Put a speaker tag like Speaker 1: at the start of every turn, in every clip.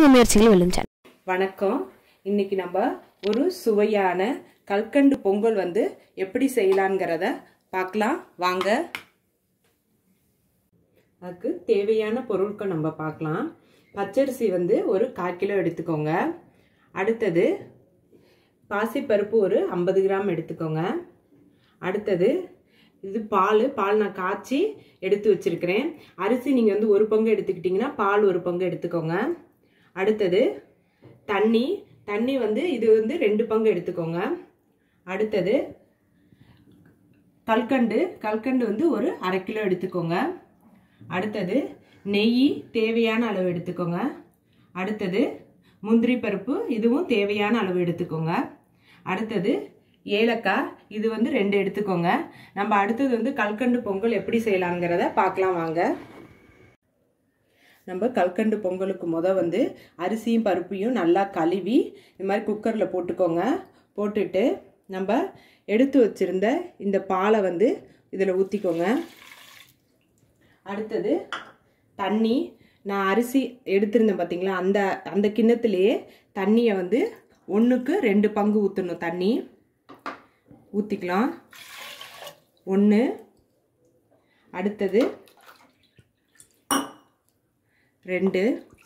Speaker 1: உங்கள் முயற்சிகள் வெல்லும் சேனல்
Speaker 2: வணக்கம் இன்னைக்கு நம்ம ஒரு சுவையான கல்கண்டு பொங்கல் வந்து எப்படி செய்யலாங்கிறத பார்க்கலாம் வாங்க அதுக்கு தேவையான பொருட்கள் நம்ம பார்க்கலாம் பச்சரிசி வந்து ஒரு கால் கிலோ எடுத்துக்கோங்க அடுத்தது பாசிப்பருப்பு ஒரு ஐம்பது கிராம் எடுத்துக்கோங்க அடுத்தது இது பால் பால் நான் காய்ச்சி எடுத்து வச்சிருக்கிறேன் அரிசி நீங்கள் வந்து ஒரு பங்கு எடுத்துக்கிட்டிங்கன்னா பால் ஒரு பங்கு எடுத்துக்கோங்க அடுத்தது தண்ணி தண்ணி வந்து இது வந்து ரெண்டு பங்கு எடுத்துக்கோங்க அடுத்தது கல்கண்டு கல்கண்டு வந்து ஒரு அரை கிலோ எடுத்துக்கோங்க அடுத்தது நெய் தேவையான அளவு எடுத்துக்கோங்க அடுத்தது முந்திரி பருப்பு இதுவும் தேவையான அளவு எடுத்துக்கோங்க அடுத்தது ஏலக்காய் இது வந்து ரெண்டு எடுத்துக்கோங்க நம்ம அடுத்தது வந்து கல்கண்டு பொங்கல் எப்படி செய்யலாங்கிறத பார்க்கலாம் வாங்க நம்ம கல்கண்டு பொங்கலுக்கு முத வந்து அரிசியும் பருப்பையும் நல்லா கழுவி இந்த மாதிரி குக்கரில் போட்டுக்கோங்க போட்டுட்டு நம்ம எடுத்து வச்சிருந்த இந்த பாலை வந்து இதில் ஊற்றிக்கோங்க அடுத்தது தண்ணி நான் அரிசி எடுத்திருந்தேன் பார்த்தீங்களா அந்த அந்த கிண்ணத்துலேயே தண்ணியை வந்து ஒன்றுக்கு ரெண்டு பங்கு ஊற்றணும் தண்ணி ஊற்றிக்கலாம் ஒன்று அடுத்தது ரெண்டு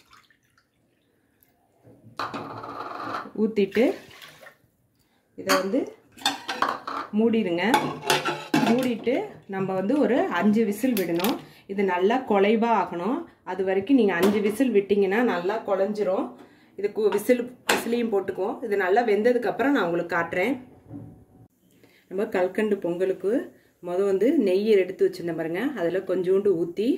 Speaker 2: ஊற்றிட்டு இதை வந்து மூடிடுங்க மூடிட்டு நம்ம வந்து ஒரு அஞ்சு விசில் விடணும் இது நல்லா குலைவாக ஆகணும் அது வரைக்கும் நீங்கள் அஞ்சு விசில் விட்டிங்கன்னா நல்லா குழஞ்சிரும் இதுக்கு விசில் விசிலையும் போட்டுக்குவோம் இது நல்லா வெந்ததுக்கப்புறம் நான் உங்களுக்கு காட்டுறேன் நம்ம கல்கண்டு பொங்கலுக்கு மொதல் வந்து நெய் எடுத்து வச்சுருந்தேன் பாருங்க அதில் கொஞ்சோண்டு ஊற்றி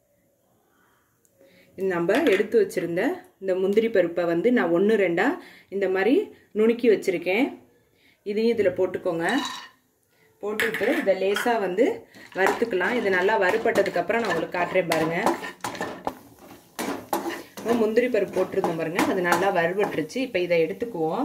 Speaker 2: நம்ம எடுத்து வச்சுருந்த இந்த முந்திரி பருப்பை வந்து நான் ஒன்று ரெண்டாக இந்த மாதிரி நுணுக்கி வச்சுருக்கேன் இதையும் இதில் போட்டுக்கோங்க போட்டுட்டு இதை லேசாக வந்து வறுத்துக்கலாம் இது நல்லா வறுப்பட்டதுக்கப்புறம் நான் உங்களுக்கு காட்டுறேன் பாருங்கள் முந்திரி பருப்பு போட்டிருந்தோம் பாருங்க அது நல்லா வறுபட்டுருச்சு இப்போ இதை எடுத்துக்குவோம்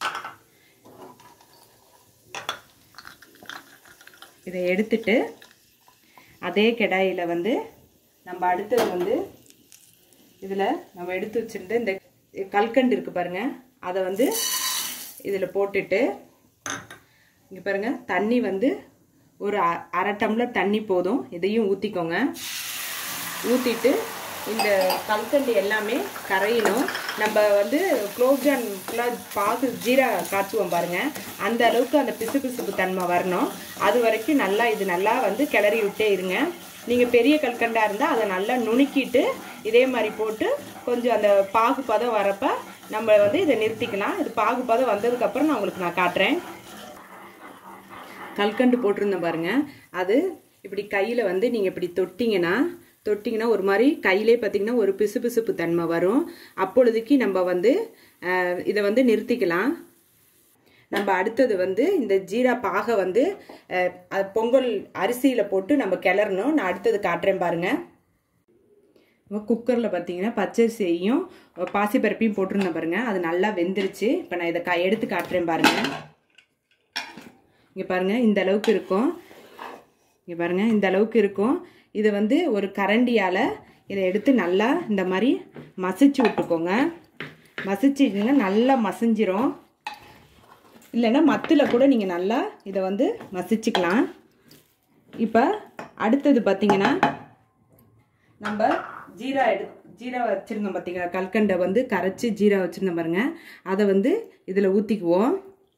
Speaker 2: இதை எடுத்துட்டு அதே கடாயில் வந்து நம்ம அடுத்தது வந்து இதில் நம்ம எடுத்து வச்சுருந்த இந்த கல்கண்டு இருக்குது பாருங்கள் அதை வந்து இதில் போட்டுட்டு இங்கே பாருங்கள் தண்ணி வந்து ஒரு அரை டம்ளர் தண்ணி போதும் இதையும் ஊற்றிக்கோங்க ஊற்றிட்டு இந்த கல்கண்டு எல்லாமே கரையணும் நம்ம வந்து குலோப்ஜான் ஃபுல்லாக பாகு ஜீரா காய்ச்சுவோம் பாருங்கள் அந்த அளவுக்கு அந்த பிசு பிசுப்பு தன்மை வரணும் அது வரைக்கும் நல்லா இது நல்லா வந்து கிளறி விட்டே இருங்க நீங்கள் பெரிய கல்கண்டாக இருந்தால் அதை நல்லா நுணுக்கிட்டு இதே மாதிரி போட்டு கொஞ்சம் அந்த பாகு பதம் வரப்போ நம்ம வந்து இதை நிறுத்திக்கலாம் இது பாகு பதம் வந்ததுக்கப்புறம் நான் உங்களுக்கு நான் காட்டுறேன் கல்கண்டு போட்டிருந்தேன் பாருங்கள் அது இப்படி கையில் வந்து நீங்கள் இப்படி தொட்டிங்கன்னா தொட்டிங்கன்னா ஒரு மாதிரி கையிலே பார்த்திங்கன்னா ஒரு பிசு பிசுப்பு தன்மை வரும் அப்பொழுதுக்கு நம்ம வந்து இதை வந்து நிறுத்திக்கலாம் நம்ம அடுத்தது வந்து இந்த ஜீரா பாகை வந்து பொங்கல் அரிசியில் போட்டு நம்ம கிளறணும் நான் அடுத்தது காட்டுறேன் பாருங்கள் குக்கரில் பார்த்தீங்கன்னா பச்சரிசியையும் பாசிப்பருப்பையும் போட்டிருந்தேன் பாருங்கள் அது நல்லா வெந்துருச்சு இப்போ நான் இதை க எடுத்து காட்டுறேன் பாருங்கள் இங்கே பாருங்கள் இந்த அளவுக்கு இருக்கும் இங்கே பாருங்கள் இந்த அளவுக்கு இருக்கும் இதை வந்து ஒரு கரண்டியால் இதை எடுத்து நல்லா இந்த மாதிரி மசிச்சு விட்டுக்கோங்க மசிச்சிங்கன்னா நல்லா மசிஞ்சிரும் இல்லைன்னா மத்தில் கூட நீங்கள் நல்லா இதை வந்து மசிச்சுக்கலாம் இப்போ அடுத்தது பார்த்திங்கன்னா நம்ம ஜீரா எடு ஜீரா வச்சுருந்தோம் பார்த்தீங்களா கல்கண்டை வந்து கரைச்சி ஜீரா வச்சுருந்தோம் பாருங்கள் அதை வந்து இதில் ஊற்றிக்குவோம்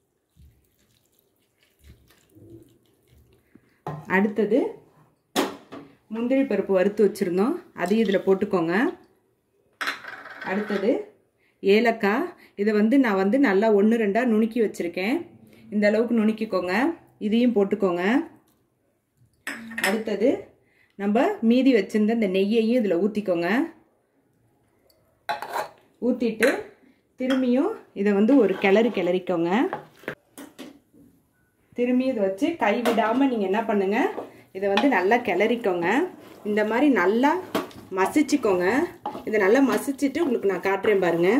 Speaker 2: அடுத்தது முந்திரி பருப்பு வறுத்து வச்சுருந்தோம் அதையும் இதில் போட்டுக்கோங்க அடுத்தது ஏலக்காய் இதை வந்து நான் வந்து நல்லா ஒன்று ரெண்டாக நுணுக்கி வச்சுருக்கேன் இந்த அளவுக்கு நுணுக்கிக்கோங்க இதையும் போட்டுக்கோங்க அடுத்தது நம்ம மீதி வச்சுருந்த இந்த நெய்யையும் இதில் ஊற்றிக்கோங்க ஊற்றிட்டு திரும்பியும் இதை வந்து ஒரு கிளறி கிளறிக்கோங்க திரும்பி இதை வச்சு கை விடாமல் நீங்கள் என்ன பண்ணுங்கள் இதை வந்து நல்லா கிளறிக்கோங்க இந்த மாதிரி நல்லா மசிச்சுக்கோங்க இதை நல்லா மசிச்சுட்டு உங்களுக்கு நான் காட்டுறேன் பாருங்கள்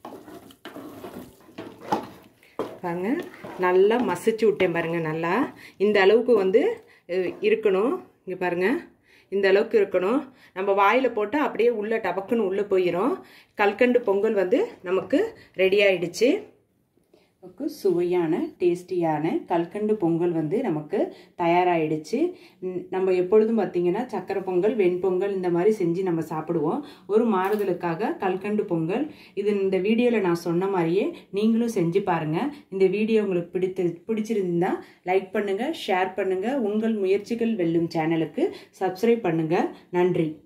Speaker 2: பாருங்க நல்லா மசிச்சு விட்டேன் பாருங்கள் நல்லா இந்த அளவுக்கு வந்து இருக்கணும் இங்கே பாருங்கள் இந்த அளவுக்கு இருக்கணும் நம்ம வாயில் போட்டால் அப்படியே உள்ளே டபக்குன்னு உள்ளே போயிடும் கல்கண்டு பொங்கல் வந்து நமக்கு ரெடி ஆயிடுச்சு நமக்கு சுவையான டேஸ்டியான கல்கண்டு பொங்கல் வந்து நமக்கு தயாராகிடுச்சு நம்ம எப்பொழுதும் பார்த்திங்கன்னா சக்கரை பொங்கல் வெண்பொங்கல் இந்த மாதிரி செஞ்சு நம்ம சாப்பிடுவோம் ஒரு மாறுதலுக்காக கல்கண்டு பொங்கல் இது இந்த வீடியோவில் நான் சொன்ன மாதிரியே நீங்களும் செஞ்சு பாருங்கள் இந்த வீடியோ உங்களுக்கு பிடித்து பிடிச்சிருந்தா லைக் பண்ணுங்கள் ஷேர் பண்ணுங்கள் உங்கள் முயற்சிகள் வெல்லும் சேனலுக்கு சப்ஸ்கிரைப் பண்ணுங்கள் நன்றி